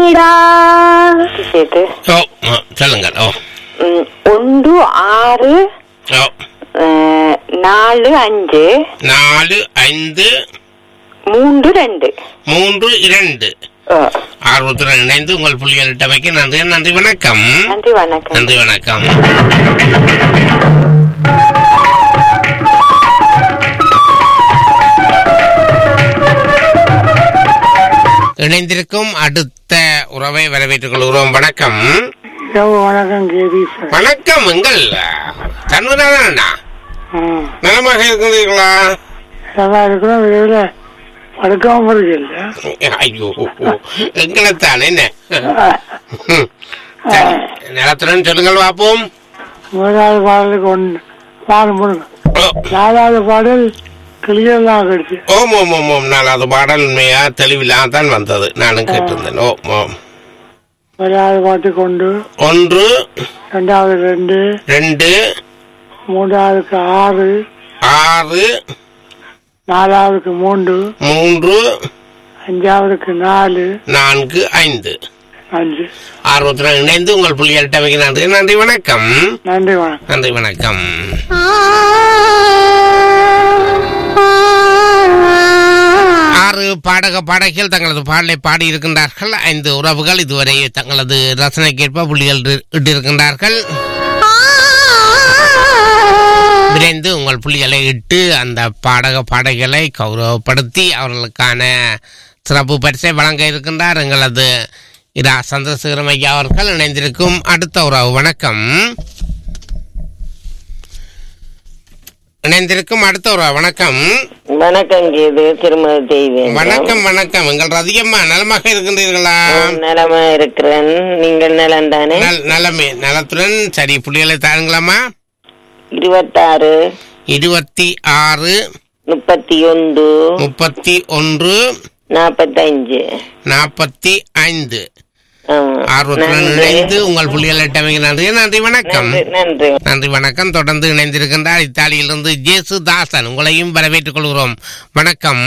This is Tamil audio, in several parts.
நீடா கேட்டு ஓ ஆ, சொல்லுங்கள் ஓ ம், ஒன்று ஆறு ஓ அஹ், நாலு அஞ்சு நாலு ஐந்து மூன்று ரெண்டு மூன்று இரண்டு அஹ், ஆர்வத்துடன் இணைந்து உங்கள் புள்ளிகளிட்டமைக்கு நன்றி நன்றி வணக்கம் நன்றி வணக்கம் நன்றி வணக்கம் இணைந்திருக்கும் அடுத்த உறவை வரவேற்றுக் கொள்கிறோம் வணக்கம் இரவு வணக்கம் கேதீஸ்வரன் வணக்கம் எங்கள் தன்வநாதன் அண்ணா ம். நலமாக இருக்கிறீர்களா நல்லா இருக்கிறோம் விரைவில் படுக்காம இருக்கு ஐயோ எங்களைத்தான் என்ன ம். சரி, நிலத்துடன் சொல்லுங்கள் பார்ப்போம் முதலாவது பாடலுக்கு ஒன்று பாடு முருங்க ஓ, நாலாவது பாடல் கிளியெல்லாம் கிடைச்சு ஓம் ஓம் ஓம் ஓம் நாலாவது பாடல் உண்மையா தெளிவில்லாம தான் வந்தது நானும் கேட்டிருந்தேன் ஓ ஓம் முதலாவது பாட்டு கொண்டு ஒன்று ரெண்டாவது ரெண்டு ரெண்டு மூன்றாவதுக்கு ஆறு ஆறு நாலாவதுக்கு மூன்று மூன்று அஞ்சாவதுக்கு நாலு நான்கு ஐந்து அஞ்சு ஆர்வத்துடன் இணைந்து உங்கள் புள்ளியல்ட்ட வைக்க நன்றி நன்றி வணக்கம் நன்றி வணக்கம் நன்றி வணக்கம் ஆறு பாடக பாடகிகள் தங்களது பாடலை பாடி இருக்கின்றார்கள் ஐந்து உறவுகள் இதுவரை தங்களது ரசனைக்கேற்ப புள்ளிகள் இட்டு- இட்டிருக்கின்றார்கள் விரைந்து உங்கள் புள்ளிகளை இட்டு அந்த பாடக பாடகிகளை கௌரவப்படுத்தி அவர்களுக்கான சிறப்பு பரிசை வழங்க இருக்கின்றார் எங்களது இரா சந்திரசேகரம் ஐயா அவர்கள் இணைந்திருக்கும் அடுத்த உறவு வணக்கம் இணைந்திருக்கும் அடுத்த உறவு வணக்கம் வணக்கம் கேது திருமதி தெய்வம் வணக்கம் வணக்கம் எங்கள் ரதியம்மா நலமாக இருக்கின்றீர்களா நலமா இருக்கிறேன் நீங்கள் நலம் தானே நல்- நலமே நலத்துடன் சரி புள்ளிகளை தாருங்களாமா இருபத்தாறு இருபத்தி ஆறு முப்பத்தி ஒன்று முப்பத்தி ஒன்று நாற்பத்தஞ்சு நாற்பத்தி ஐந்து ஆமா. ஆர்வத்துடன் நன்றி. இணைந்து உங்கள் புள்ளிகளை டமைக்கு நன்றி நன்றி வணக்கம் நன்றி நன்றி நன்றி வணக்கம் தொடர்ந்து இணைந்திருக்கின்றார் இத்தாலியிலிருந்து ஜேசுதாசன் உங்களையும் வரவேற்றுக் கொள்கிறோம் வணக்கம்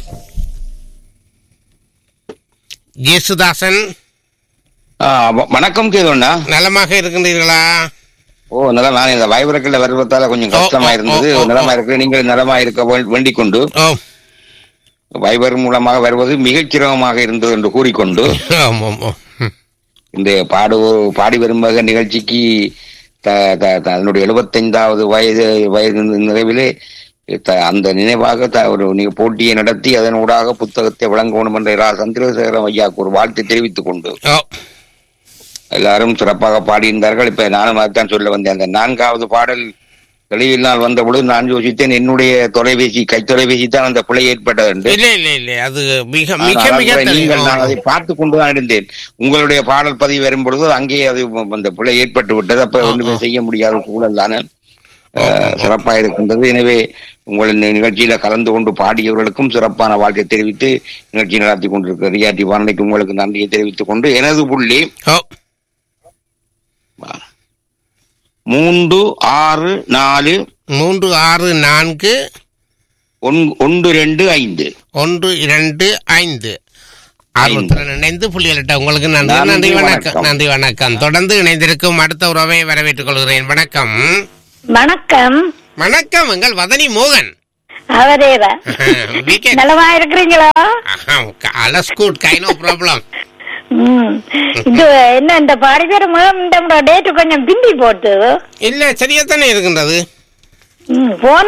ஜேசுதாசன் ஆ, வ- வணக்கம் கேதுண்ணா நலமாக இருக்கின்றீர்களா ஓ நல்லா நான் இந்த வைபரக்கல்ல வருவதால கொஞ்சம் கஷ்டமா ஓ, ஓ, இருந்தது ஓ, ஓ, நலமா இருக்கு நீங்கள் நலமா இருக்க வே- வேண்டிக் கொண்டு ஓ வைபர் மூலமாக வருவது மிகச் சிரமமாக இருந்தது என்று கூறிக்கொண்டு ஆமாம் ஆமாம் ம். இந்த பாடு பாடி வரும்பக நிகழ்ச்சிக்கு த- த- த- அதனுடைய எழுபத்தைந்தாவது வயது வயது நிறைவிலே த- அந்த நினைவாக த- ஒரு நீ- போட்டியை நடத்தி அதன் ஊடாக புத்தகத்தை வழங்கணும் என்ற இரா சந்திரசேகரம் ஐயாவுக்கு ஒரு வாழ்த்து தெரிவித்துக் கொண்டு ஓ எல்லாரும் சிறப்பாக பாடியிருந்தார்கள் இப்ப நானும் அதான் சொல்ல வந்தேன் அந்த நான்காவது பாடல் தெளிவினால் வந்த பொழுது நான் யோசித்தேன் என்னுடைய தொலைபேசி கைத்தொலைபேசி தான் அந்த பிழை ஏற்பட்டது என்று இல்ல இல்ல இல்ல அது மிக மிக ஆனால் மிக அப்புறம் நீங்கள் நான் அதை தெளிவு. பார்த்து கொண்டுதான் இருந்தேன் உங்களுடைய பாடல் பதிவு வரும் பொழுது அங்கே அது அந்த பிழை ஏற்பட்டு விட்டது அப்ப ஒன்றுமே செய்ய முடியாத சூழல் தானே சிறப்பாக இருக்கின்றது எனவே உங்கள் இந்த நிகழ்ச்சியில கலந்து கொண்டு பாடியவர்களுக்கும் சிறப்பான வாழ்க்கை தெரிவித்து நிகழ்ச்சி நடத்தி கொண்டிருக்கிற ரியாட்டி வானொலிக்கு உங்களுக்கு நன்றியை தெரிவித்துக் கொண்டு எனது புள்ளி ஓ மூன்று ஆறு நாலு மூன்று ஆறு நான்கு ஒன்- ஒன்று ரெண்டு ஐந்து ஒன்று இரண்டு ஐந்து ஆர்வத்துடன் இணைந்து புள்ளிகளிட்ட உங்களுக்கு நன்றி நன்றி, நன்றி வணக்கம் வணக்கம். நன்றி வணக்கம் தொடர்ந்து இணைந்திருக்கும் அடுத்த உறவை வரவேற்றுக் கொள்கிறேன் வணக்கம் வணக்கம் வணக்கம் எங்கள் வதனி மோகன் அவரேதான் வீக்கெண்ட் நலமா இருக்கிறீங்களா all's good guy no problem hmm. இது என்ன இந்த பாடி பேர் இந்த டேட் கொஞ்சம் பிந்தி போட்டு இல்ல சரியா தானே இருக்கின்றது ம், போன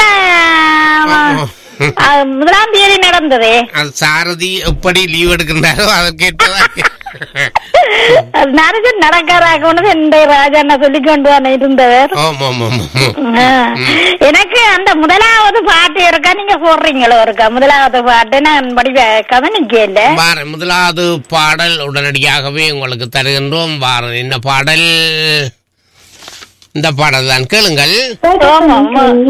ஆ, முதலாம் தேதி நடந்ததே அது சாரதி எப்படி லீவ் எடுக்கின்றாரோ அதற்கேற்றதா அது நினைச்சு நடக்காராக இந்த ராஜா அண்ணா சொல்லி கொண்டு வந்து இருந்தவர் ஆம் ஆம் ஆம் ஆம். ஆ. எனக்கு அந்த முதலாவது பாட்டு இருக்கா நீங்க போடுறீங்களோ இருக்கா முதலாவது பாட்டு நான் படிவ கவனிக்கல வார முதலாவது பாடல் உடனடியாகவே உங்களுக்கு தருகின்றோம் வார என்ன பாடல் இந்த பாடல் தான் கேளுங்கள் ஆமா, ஆமா.